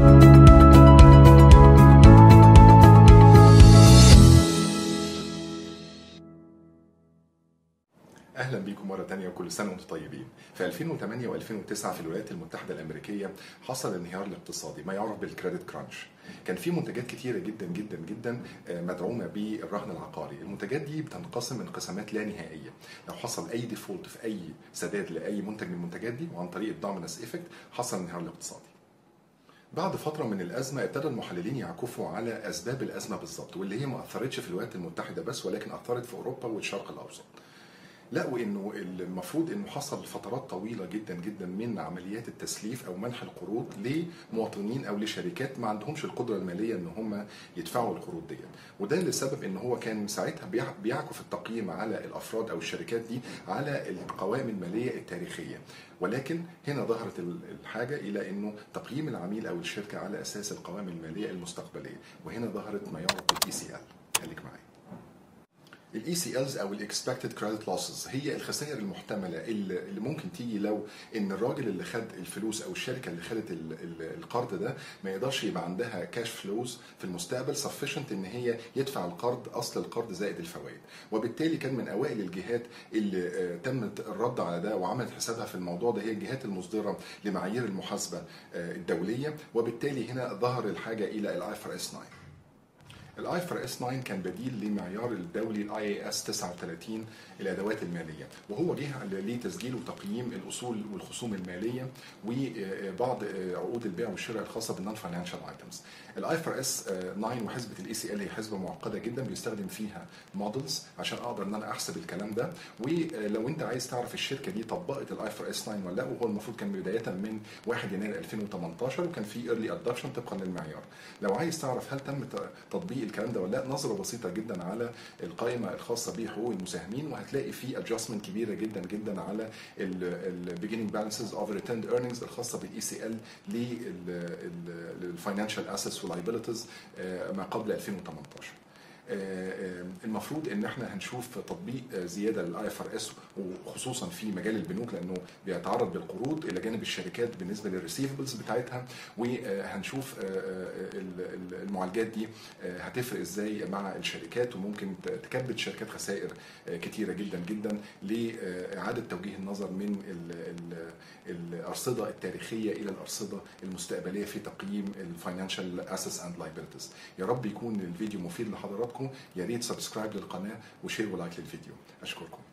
اهلا بيكم مره تانية وكل سنه وانتم طيبين. في 2008 و2009 في الولايات المتحده الامريكيه حصل انهيار الاقتصادي ما يعرف بالكريدت كرانش. كان في منتجات كتيره جدا جدا جدا مدعومه بالرهن العقاري، المنتجات دي بتنقسم انقسامات لا نهائيه. لو حصل اي ديفولت في اي سداد لاي منتج من المنتجات دي وعن طريق الدومينس ايفكت حصل انهيار الاقتصادي. بعد فتره من الازمه ابتدى المحللين يعكفوا على اسباب الازمه بالظبط واللي هي ما اثرتش في الولايات المتحده بس ولكن اثرت في اوروبا والشرق الاوسط. لقوا انه المفروض انه حصل فترات طويله جدا جدا من عمليات التسليف او منح القروض لمواطنين او لشركات ما عندهمش القدره الماليه ان هم يدفعوا القروض دي وده لسبب ان هو كان ساعتها بيعكف التقييم على الافراد او الشركات دي على القوائم الماليه التاريخيه ولكن هنا ظهرت الحاجه الى انه تقييم العميل او الشركه على اساس القوائم الماليه المستقبليه وهنا ظهرت ما يعرف بالاي سي ال خليك معايا الاي سي الز او الاكسبكتد كريدت لوسز هي الخسائر المحتمله اللي ممكن تيجي لو ان الراجل اللي خد الفلوس او الشركه اللي خدت القرض ده ما يقدرش يبقى عندها كاش فلوز في المستقبل سفشنت ان هي يدفع القرض اصل القرض زائد الفوائد وبالتالي كان من اوائل الجهات اللي تم الرد على ده وعملت حسابها في الموضوع ده هي الجهات المصدره لمعايير المحاسبه الدوليه وبالتالي هنا ظهر الحاجه الى الاي ار اس 9 الاي ار اس 9 كان بديل لمعيار الدولي الاي اي اس 39 الادوات الماليه وهو جه لتسجيل وتقييم الاصول والخصوم الماليه وبعض عقود البيع والشراء الخاصه بالنون فاينانشال ايتمز الاي ار اس 9 وحسبه الاي سي ال هي حسبه معقده جدا بيستخدم فيها مودلز عشان اقدر ان انا احسب الكلام ده ولو انت عايز تعرف الشركه دي طبقت الاي ار اس 9 ولا لا وهو المفروض كان بدايه من 1 يناير 2018 وكان في ايرلي ادابشن طبقا للمعيار لو عايز تعرف هل تم تطبيق الكلام ده ولا لا نظره بسيطه جدا على القائمه الخاصه بحقوق المساهمين وهتلاقي في ادجستمنت كبيره جدا جدا على البيجننج بالانسز اوف ريتيرند ايرنينجز الخاصه بالاي سي ال للفاينانشال اسيتس واللايبيلتيز ما قبل 2018 المفروض ان احنا هنشوف تطبيق زياده للاي اف ار اس وخصوصا في مجال البنوك لانه بيتعرض بالقروض الى جانب الشركات بالنسبه للريسيفبلز بتاعتها وهنشوف المعالجات دي هتفرق ازاي مع الشركات وممكن تكبد شركات خسائر كتيره جدا جدا لاعاده توجيه النظر من الارصده التاريخيه الى الارصده المستقبليه في تقييم الفاينانشال اسيتس اند لايبيلتيز يا رب يكون الفيديو مفيد لحضراتكم يا ريت سبسكرايب للقناه وشير ولايك للفيديو اشكركم